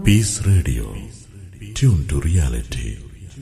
Peace Radio. Tune to reality.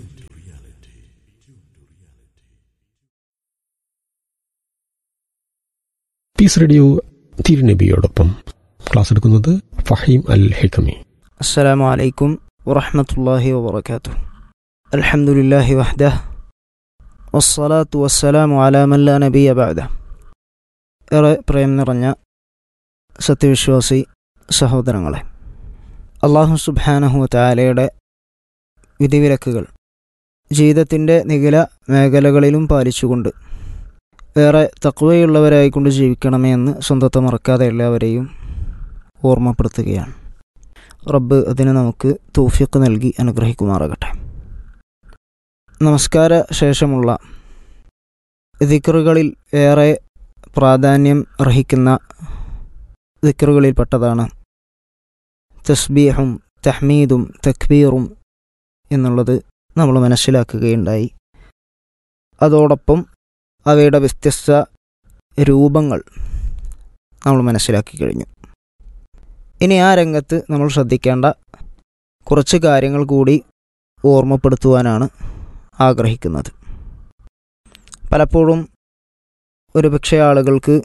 Peace radio തിരുനബിയോടൊപ്പം class എടുക്കുന്നത് ഫഹീം അൽ ഹെക്കമി السلام عليكم ورحمة الله وبركاته الحمد لله وحده والصلاة والسلام على من لا نبي بعده ഏറെ പ്രേം നിറഞ്ഞ സത്യവിശ്വാസി സഹോദരങ്ങളെ അള്ളാഹു സുബാനഹു താലയുടെ വിധിവിലക്കുകൾ ജീവിതത്തിൻ്റെ നികില മേഖലകളിലും പാലിച്ചുകൊണ്ട് ഏറെ തക്വയുള്ളവരായിക്കൊണ്ട് ജീവിക്കണമേ എന്ന് സ്വന്തത്തെ മറക്കാതെ എല്ലാവരെയും ഓർമ്മപ്പെടുത്തുകയാണ് റബ്ബ് അതിന് നമുക്ക് തൗഫീഖ് നൽകി അനുഗ്രഹിക്കുമാറാകട്ടെ നമസ്കാര ശേഷമുള്ള ദിക്റുകളിൽ ഏറെ പ്രാധാന്യം അർഹിക്കുന്ന ദിക്റുകളിൽപ്പെട്ടതാണ് തസ്ബീഹും തഹ്മീദും തക്ബീറും എന്നുള്ളത് നമ്മൾ മനസ്സിലാക്കുകയുണ്ടായി അതോടൊപ്പം അവയുടെ വ്യത്യസ്ത രൂപങ്ങൾ നമ്മൾ മനസ്സിലാക്കി കഴിഞ്ഞു ഇനി ആ രംഗത്ത് നമ്മൾ ശ്രദ്ധിക്കേണ്ട കുറച്ച് കാര്യങ്ങൾ കൂടി ഓർമ്മപ്പെടുത്തുവാനാണ് ആഗ്രഹിക്കുന്നത് പലപ്പോഴും ഒരുപക്ഷെ ആളുകൾക്ക്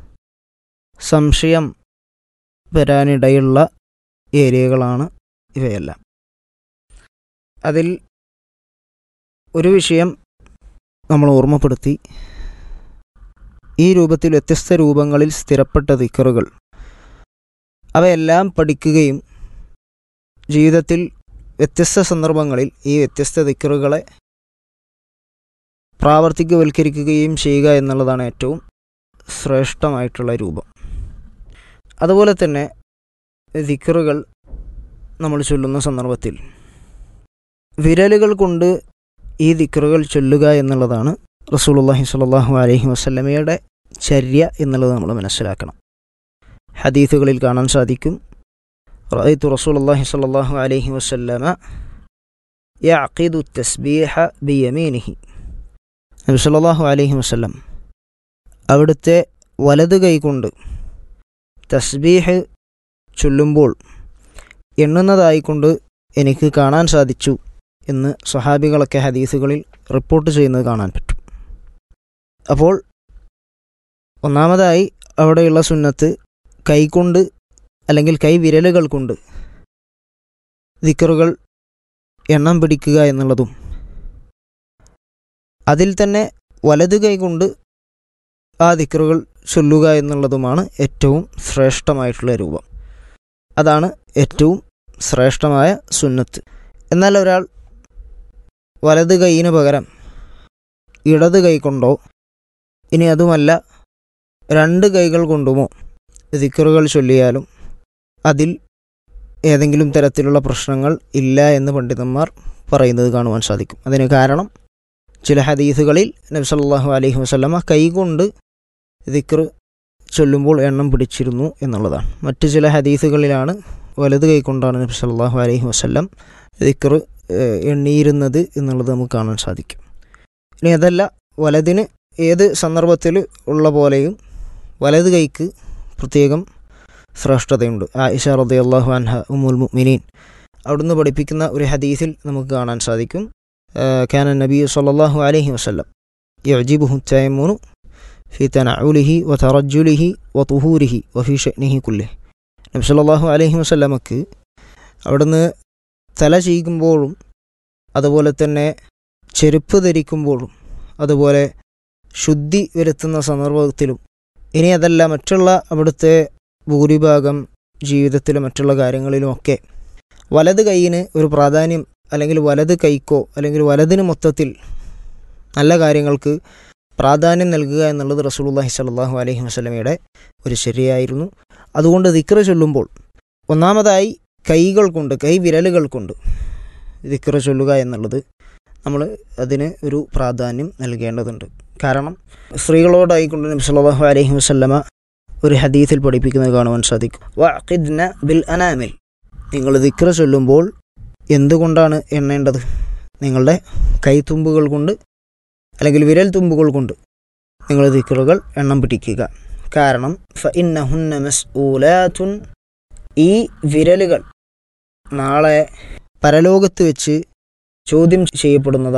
സംശയം വരാനിടയുള്ള ഏരിയകളാണ് ഇവയെല്ലാം അതിൽ ഒരു വിഷയം നമ്മൾ ഓർമ്മപ്പെടുത്തി ഈ രൂപത്തിൽ വ്യത്യസ്ത രൂപങ്ങളിൽ സ്ഥിരപ്പെട്ട ദിക്കറുകൾ അവയെല്ലാം പഠിക്കുകയും ജീവിതത്തിൽ വ്യത്യസ്ത സന്ദർഭങ്ങളിൽ ഈ വ്യത്യസ്ത ദിക്കറുകളെ പ്രാവർത്തികവൽക്കരിക്കുകയും ചെയ്യുക എന്നുള്ളതാണ് ഏറ്റവും ശ്രേഷ്ഠമായിട്ടുള്ള രൂപം അതുപോലെ തന്നെ ദിക്കറുകൾ നമ്മൾ ചൊല്ലുന്ന സന്ദർഭത്തിൽ വിരലുകൾ കൊണ്ട് ഈ ദിക്കറുകൾ ചൊല്ലുക എന്നുള്ളതാണ് റസൂലുള്ളാഹി സ്വല്ലല്ലാഹു അലൈഹി വസല്ലമയുടെ ചര്യ എന്നുള്ളത് നമ്മൾ മനസ്സിലാക്കണം ഹദീസുകളിൽ കാണാൻ സാധിക്കും റഅയ്തു റസൂലുള്ളാഹി സ്വല്ലല്ലാഹു അലൈഹി വസല്ലമ യഅഖിദു തസ്ബീഹ ബിയമീനിഹി നബി സല്ലല്ലാഹു അലൈഹി വസല്ലം അവിടുത്തെ വലത് കൈകൊണ്ട് തസ്ബീഹ് ചൊല്ലുമ്പോൾ എണ്ണുന്നതായിക്കൊണ്ട് എനിക്ക് കാണാൻ സാധിച്ചു എന്ന് സ്വഹാബികളൊക്കെ ഹദീസുകളിൽ റിപ്പോർട്ട് ചെയ്യുന്നത് കാണാൻ പറ്റും അപ്പോൾ ഒന്നാമതായി അവിടെയുള്ള സുന്നത്ത് കൈകൊണ്ട് അല്ലെങ്കിൽ കൈവിരലുകൾ കൊണ്ട് ദിക്കറുകൾ എണ്ണം പിടിക്കുക എന്നുള്ളതും അതിൽ തന്നെ വലത് കൈ കൊണ്ട് ആ ദിക്കറുകൾ ചൊല്ലുക എന്നുള്ളതുമാണ് ഏറ്റവും ശ്രേഷ്ഠമായിട്ടുള്ള രൂപം അതാണ് ഏറ്റവും ശ്രേഷ്ഠമായ സുന്നത്ത് എന്നാൽ ഒരാൾ വലത് കൈയിന് പകരം ഇടത് കൈ കൊണ്ടോ ഇനി അതുമല്ല രണ്ട് കൈകൾ കൊണ്ടുമോ ദിക്കറുകൾ ചൊല്ലിയാലും അതിൽ ഏതെങ്കിലും തരത്തിലുള്ള പ്രശ്നങ്ങൾ ഇല്ല എന്ന് പണ്ഡിതന്മാർ പറയുന്നത് കാണുവാൻ സാധിക്കും അതിന് കാരണം ചില ഹദീസുകളിൽ നബി സല്ലല്ലാഹു അലൈഹി വസല്ലമ കൈകൊണ്ട് ദിക്ർ ചൊല്ലുമ്പോൾ എണ്ണം പിടിച്ചിരുന്നു എന്നുള്ളതാണ് മറ്റു ചില ഹദീസുകളിലാണ് വലത് കൈകൊണ്ടാണ് നബി സല്ലല്ലാഹു അലൈഹി വസല്ലം ദിക്ർ എണ്ണിയിരുന്നത് എന്നുള്ളത് നമുക്ക് കാണാൻ സാധിക്കും ഇനി അതല്ല വലതിന് ഏത് സന്ദർഭത്തിൽ ഉള്ള പോലെയും വലത് കൈക്ക് പ്രത്യേകം ശ്രേഷ്ഠതയുണ്ട് ആയിഷ റതി അള്ളാഹു അൻഹ ഉമുൽ മുഅ്മിനീൻ അവിടുന്ന് പഠിപ്പിക്കുന്ന ഒരു ഹദീസിൽ നമുക്ക് കാണാൻ സാധിക്കും كان النبي صلى الله عليه وسلم يعجبه التيمم في تنعله وترجله وطهوره وفي شأنه كله നബി സല്ലല്ലാഹു അലൈഹി വസല്ലമക്ക് അവിടുന്ന് തല ചെയ്യുമ്പോഴും അതുപോലെ തന്നെ ചെരുപ്പ് ധരിക്കുമ്പോഴും അതുപോലെ ശുദ്ധി വരുത്തുന്ന സന്ദർഭത്തിലും ഇനി അതല്ല മറ്റുള്ള അവിടുത്തെ ഭൂരിഭാഗം ജീവിതത്തിലും മറ്റുള്ള കാര്യങ്ങളിലുമൊക്കെ വലത് കൈയിന് ഒരു പ്രാധാന്യം അല്ലെങ്കിൽ വലത് കൈക്കോ അല്ലെങ്കിൽ വലതിന് മൊത്തത്തിൽ നല്ല കാര്യങ്ങൾക്ക് പ്രാധാന്യം നൽകുക എന്നുള്ളത് റസൂലുള്ളാഹി സ്വല്ലല്ലാഹു അലൈഹി വസല്ലമയുടെ ഒരു ശരിയായിരുന്നു അതുകൊണ്ട് ദിക്ര ചൊല്ലുമ്പോൾ ഒന്നാമതായി കൈകൾ കൊണ്ട് കൈ വിരലുകൾ കൊണ്ട് ദിക്ര ചൊല്ലുക എന്നുള്ളത് നമ്മൾ അതിന് ഒരു പ്രാധാന്യം നൽകേണ്ടതുണ്ട് കാരണം സ്ത്രീകളോടായിക്കൊണ്ട് നബി സല്ലല്ലാഹു അലൈഹി വസല്ലമ ഒരു ഹദീസിൽ പഠിപ്പിക്കുന്നത് കാണുവാൻ സാധിക്കും വഅഖിദ്ന ബിൽ അനാമിൽ നിങ്ങൾ ദിക്ര ചൊല്ലുമ്പോൾ എന്തുകൊണ്ടാണ് എണ്ണേണ്ടത് നിങ്ങളുടെ കൈത്തുമ്പുകൾ കൊണ്ട് അല്ലെങ്കിൽ വിരൽ തുമ്പുകൾ കൊണ്ട് നിങ്ങൾ ദിക്റുകൾ എണ്ണം പിടിക്കുക കാരണം ഫ ഇന്നഹുന്ന മസ്ഊലാത്തുൻ ഈ വിരലുകൾ നാളെ പരലോകത്ത് വെച്ച് ചോദ്യം ചെയ്യപ്പെടുന്നത്